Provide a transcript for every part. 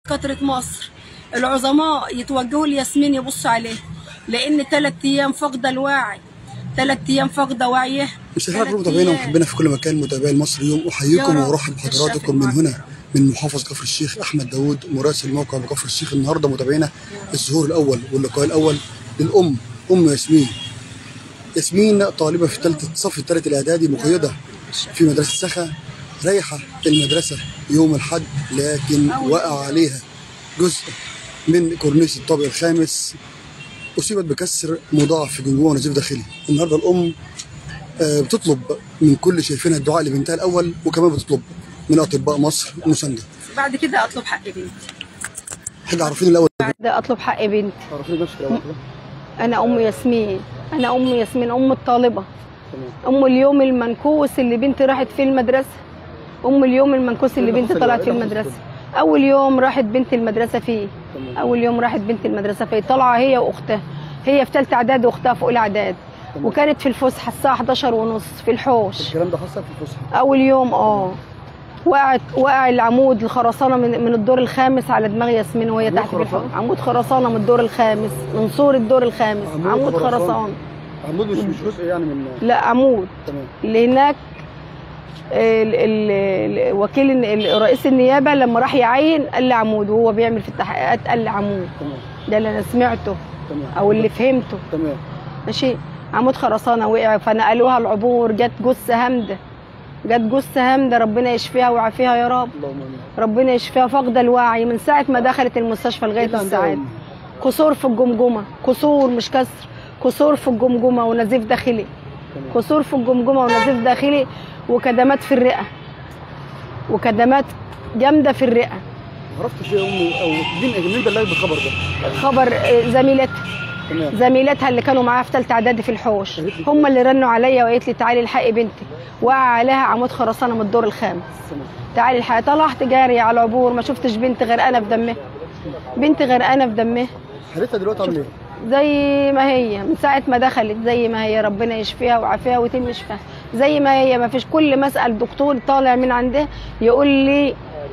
كترة مصر العظماء يتوجهوا لياسمين يبصوا عليه لان ثلاث ايام فاقده الوعي ثلاث ايام فاقده وعيه مستشار تلات متابعينا أيام. ومحبينا في كل مكان متابعي المصري اليوم احييكم يا رب. وارحب بحضراتكم من هنا من محافظه كفر الشيخ احمد داوود مراسل موقع بكفر الشيخ النهارده متابعينا الظهور الاول واللقاء الاول للام ام ياسمين ياسمين طالبه في ثالثه صف الثالث الاعدادي مقيده في مدرسه سخا رايحه المدرسه يوم الاحد لكن وقع عليها جزء من كورنيش الطابق الخامس اصيبت بكسر مضاعف في جمجمه ونزيف داخلي النهارده الام آه، بتطلب من كل شايفينها الدعاء لبنتها الاول وكمان بتطلب من اطباء مصر مسانده بعد كده اطلب حق بنتي حاجه عرفيني الاول بعد اطلب حق بنتي عرفيني نفسك الاول كده انا ام ياسمين انا ام ياسمين ام الطالبه ام اليوم المنكوس اللي بنتي راحت فيه المدرسه ام اليوم المنكوس اللي إيه اللي بنتي حصل طلعت بقى؟ فيه إيه اللي المدرسه حصل اول يوم راحت بنتي المدرسه فيه تمام. اول يوم راحت بنتي المدرسه فيه طالعه هي واختها هي في ثالثه اعداد واختها في اولى اعداد تمام. وكانت في الفسحه الساعه 11 ونص في الحوش الكلام ده حصل في الفسحه اول يوم اه وقعت وقع العمود الخرسانه من من الدور الخامس على دماغ ياسمين وهي عمود تحت في الحوش خرسانة؟ عمود خرسانه من الدور الخامس من سور الدور الخامس عمود عمود خرسانة. خرسانه عمود مش مش جزء يعني من لا عمود تمام اللي هناك ال ال ال وكيل الن- ال- رئيس النيابه لما راح يعين قال لي عمود وهو بيعمل في التحقيقات قال لي عمود تمام ده اللي انا سمعته تمام او اللي فهمته تمام ماشي عمود خرسانه وقع فنقلوها العبور جت جثه همده جت جثه همده ربنا يشفيها ويعافيها يا رب اللهم امين ربنا يشفيها فاقده الوعي من ساعه ما دخلت المستشفى إيه لغايه اللي عندها الساعات أم؟ كسور في الجمجمه كسور مش كسر كسور في الجمجمه ونزيف داخلي تمام. كسور في الجمجمه ونزيف داخلي وكدمات في الرئه وكدمات جامده في الرئه عرفت شيء امي او مين مين بلغك بالخبر ده خبر آه، زميلتها تمام زميلتها اللي كانوا معاها في ثالثه اعدادي في الحوش قالت لي هم اللي رنوا عليا وقالت لي تعالي الحقي بنتي وقع عليها عمود خرسانه من الدور الخامس تمام تعالي الحقي طلعت جاري على العبور ما شفتش بنتي غرقانه في دمها بنتي غرقانه في دمها حالتها دلوقتي عامله ايه؟ زي ما هي من ساعة ما دخلت زي ما هي ربنا يشفيها ويعافيها ويتم شفاها زي ما هي ما فيش كل ما اسال دكتور طالع من عنده يقول لي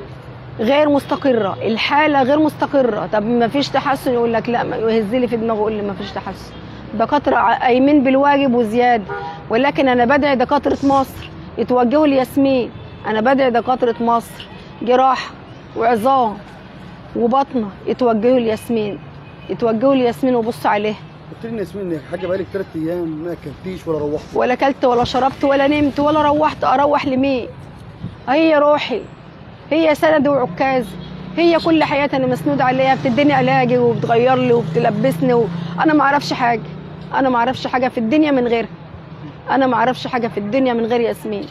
غير مستقرة الحالة غير مستقرة طب ما فيش تحسن يقول لك لا ما يهز لي في دماغه يقول لي ما فيش تحسن دكاترة قايمين بالواجب وزيادة ولكن أنا بدعي دكاترة مصر يتوجهوا لياسمين أنا بدعي دكاترة مصر جراحة وعظام وبطنة يتوجهوا لياسمين يتوجهوا لياسمين وبصوا عليها قلت لي ان ياسمين انك حاجه بقالك ثلاث ايام ما اكلتيش ولا روحت ولا اكلت ولا شربت ولا نمت ولا روحت اروح لمين هي روحي هي سندي وعكازي هي كل حياتي انا مسنود عليها بتديني علاجي وبتغير لي وبتلبسني و... انا ما اعرفش حاجه انا ما اعرفش حاجه في الدنيا من غيرها انا ما اعرفش حاجه في الدنيا من غير ياسمين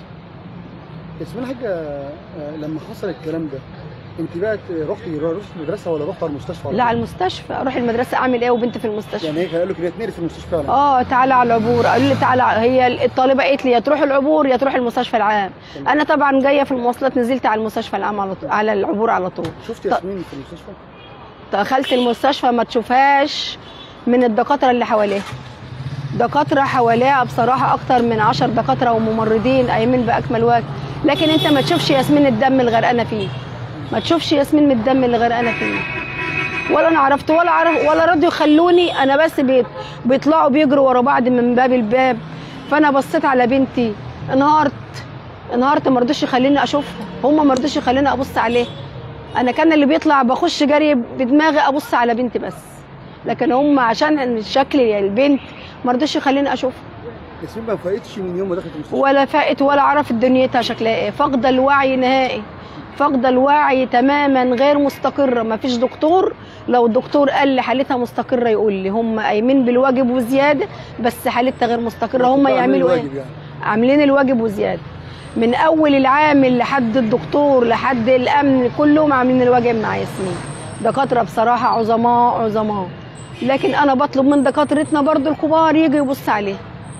ياسمين حاجه آه، لما حصل الكلام ده انت بقى رحتي رحتي المدرسه ولا رحت على المستشفى لا على المستشفى اروح المدرسه اعمل ايه وبنتي في المستشفى يعني هي قالوا لك ان هي اتنقلت في المستشفى فعلا اه تعالى على العبور قالوا لي تعالى هي الطالبه قالت لي يا تروح العبور يا تروح المستشفى العام انا طبعا جايه في المواصلات نزلت على المستشفى العام على طول على العبور على طول شفت ط- ياسمين في المستشفى دخلت المستشفى ما تشوفهاش من الدكاتره اللي حواليها دكاتره حواليها بصراحه اكتر من عشر دكاتره وممرضين قايمين باكمل وجه لكن انت ما تشوفش ياسمين الدم اللي غرقانه فيه ما تشوفش ياسمين من الدم اللي غرقانه فيه ولا انا عرفت ولا عرف ولا رضوا يخلوني انا بس بيت بيطلعوا بيجروا ورا بعض من باب الباب فانا بصيت على بنتي انهارت انهارت ما رضوش يخليني اشوفها هم ما رضوش يخليني ابص عليها انا كان اللي بيطلع بخش جري بدماغي ابص على بنتي بس لكن هم عشان شكل البنت ما رضوش يخليني اشوفها ياسمين ما فاقتش من يوم ما دخلت المستشفى ولا فاقت ولا عرفت دنيتها شكلها ايه فاقده الوعي نهائي فاقده الوعي تماما غير مستقره ما فيش دكتور لو الدكتور قال لي حالتها مستقره يقول لي هم قايمين بالواجب وزياده بس حالتها غير مستقره هم بقى يعملوا ايه الواجب يعني. عاملين الواجب وزياده من اول العامل لحد الدكتور لحد الامن كلهم عاملين الواجب مع ياسمين دكاتره بصراحه عظماء عظماء لكن انا بطلب من دكاترتنا برضو الكبار يجوا يبص عليها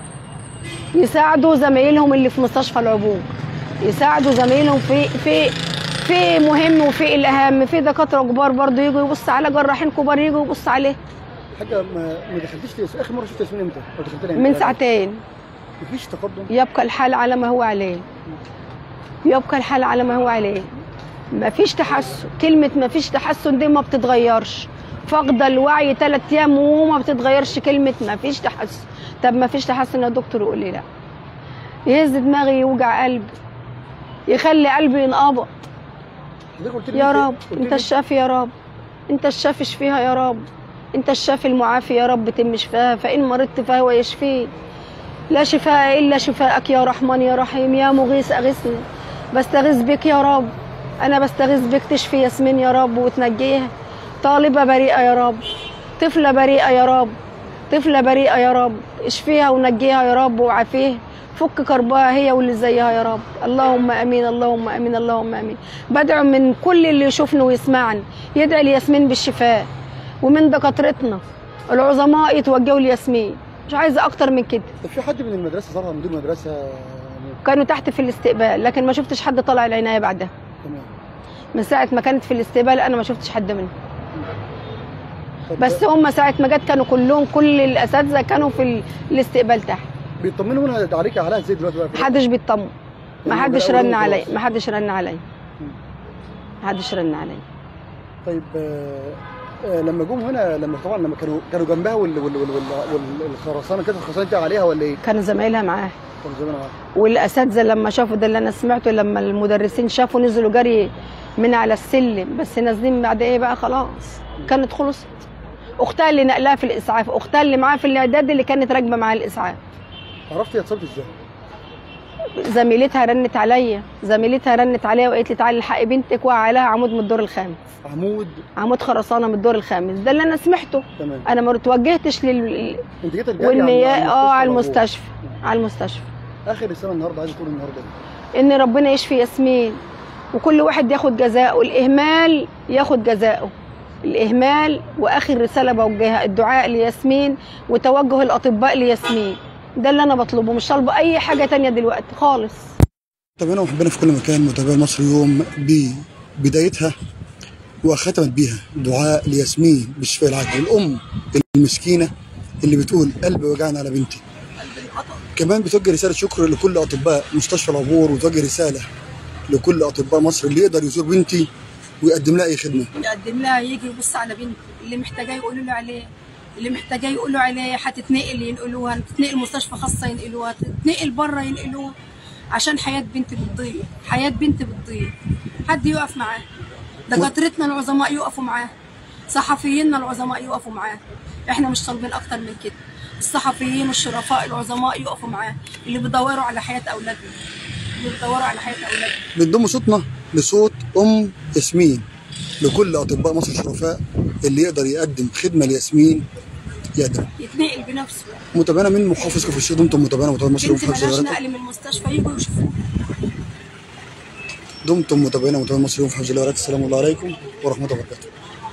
يساعدوا زمايلهم اللي في مستشفى العبور يساعدوا زمايلهم في في في مهم وفي الاهم في دكاتره كبار برضو يجوا يبص على جراحين كبار يجوا يبص عليه حاجه ما ما دخلتيش ليس اخر مره شفت ياسمين امتى؟ او دخلت لها من امتى؟ ساعتين مفيش تقدم يبقى الحال على ما هو عليه يبقى الحال على ما هو عليه مفيش تحسن كلمة مفيش تحسن دي ما بتتغيرش فاقدة الوعي ثلاث أيام وما بتتغيرش كلمة مفيش تحسن طب مفيش تحسن يا دكتور يقول لي لا يهز دماغي يوجع قلبي يخلي قلبي ينقبض حضرتك قلت لي يا إنت- رب قلت انت لي- الشافي يا رب انت الشافي اشفيها يا رب انت الشافي المعافي يا رب تم شفاها فان مرضت فهو يشفي لا شفاء الا شفاءك يا رحمن يا رحيم يا مغيث اغثني بستغيث بك يا رب انا بستغيث بك تشفي ياسمين يا رب وتنجيها طالبه بريئه يا رب طفله بريئه يا رب طفله بريئه يا رب اشفيها ونجيها يا رب وعافيها فك كربها هي واللي زيها يا رب اللهم امين اللهم امين اللهم امين بدعو من كل اللي يشوفني ويسمعني يدعي لياسمين بالشفاء ومن دكاترتنا العظماء يتوجهوا لياسمين مش عايزه اكتر من كده طب في حد من المدرسه ظهر مدير مدرسه كانوا تحت في الاستقبال لكن ما شفتش حد طلع العنايه بعدها تمام من ساعه ما كانت في الاستقبال انا ما شفتش حد منهم طب بس هم ساعه ما جت كانوا كلهم كل الاساتذه كانوا في ال- الاستقبال تحت بيطمنوا هنا عليك عليها ازاي دلوقتي بقى محدش بيطمن ما هم حدش بدأوا رن يقولوا علي خلاص. ما حدش رن علي ما حدش رن علي طيب آه، آه، لما جم هنا لما طبعا لما كانوا كانوا جنبها وال وال وال وال والخرسانه كده الخرسانه دي عليها ولا ايه؟ كانوا زمايلها معاه كانوا زمان معاها والاساتذه لما شافوا ده اللي انا سمعته لما المدرسين شافوا نزلوا جري من على السلم بس نازلين بعد ايه بقى خلاص كانت خلصت اختها اللي نقلها في الاسعاف اختها اللي معاها في الاعداد اللي كانت راكبه معاها الاسعاف عرفت هي اتصابت ازاي؟ زميلتها رنت عليا زميلتها رنت عليا وقالت لي تعالي الحقي بنتك وقع عليها عمود من الدور الخامس عمود عمود خرسانه من الدور الخامس ده اللي انا سمعته تمام انا ما توجهتش لل انت جيت الجري والنيا اه على العبور. المستشفى على المستشفى اخر رساله النهارده عايز تقول النهارده إيه؟ ان ربنا يشفي ياسمين وكل واحد ياخد جزاءه الاهمال ياخد جزاءه الاهمال واخر رساله بوجهها الدعاء لياسمين وتوجه الاطباء لياسمين ده اللي انا بطلبه مش طالبه اي حاجه تانية دلوقتي خالص متابعينا ومحبينا في كل مكان متابعي مصر يوم ببدايتها وختمت بيها دعاء لياسمين بالشفاء العاجل الام المسكينه اللي بتقول قلبي وجعني على بنتي كمان بتوجه رساله شكر لكل اطباء مستشفى العبور وتوجه رساله لكل اطباء مصر اللي يقدر يزور بنتي ويقدم لها اي خدمه يقدم لها يجي يبص على بنتي اللي محتاجاه يقولوا له عليه اللي محتاجاه يقولوا عليه هتتنقل ينقلوها تتنقل مستشفى خاصه ينقلوها تتنقل بره ينقلوها عشان حياه بنتي بتضيع حياه بنتي بتضيع حد يقف معاه دكاترتنا العظماء يقفوا معاه صحفيينا العظماء يقفوا معاه احنا مش طالبين اكتر من كده الصحفيين والشرفاء العظماء يقفوا معاه اللي بيدوروا على حياه اولادنا اللي بيدوروا على حياه اولادنا بنضم صوتنا لصوت ام ياسمين لكل اطباء مصر الشرفاء اللي يقدر يقدم خدمه لياسمين يقدم يتنقل بنفسه متابعنا من محافظ كفر الشيخ دمتم متابعنا متابعنا مصر بنتي ومحافظ ملهاش العراق نقل من المستشفى يجوا يشوفوها دمتم متابعينا متابعين مصر ومحافظ العراق السلام الله عليكم ورحمه الله وبركاته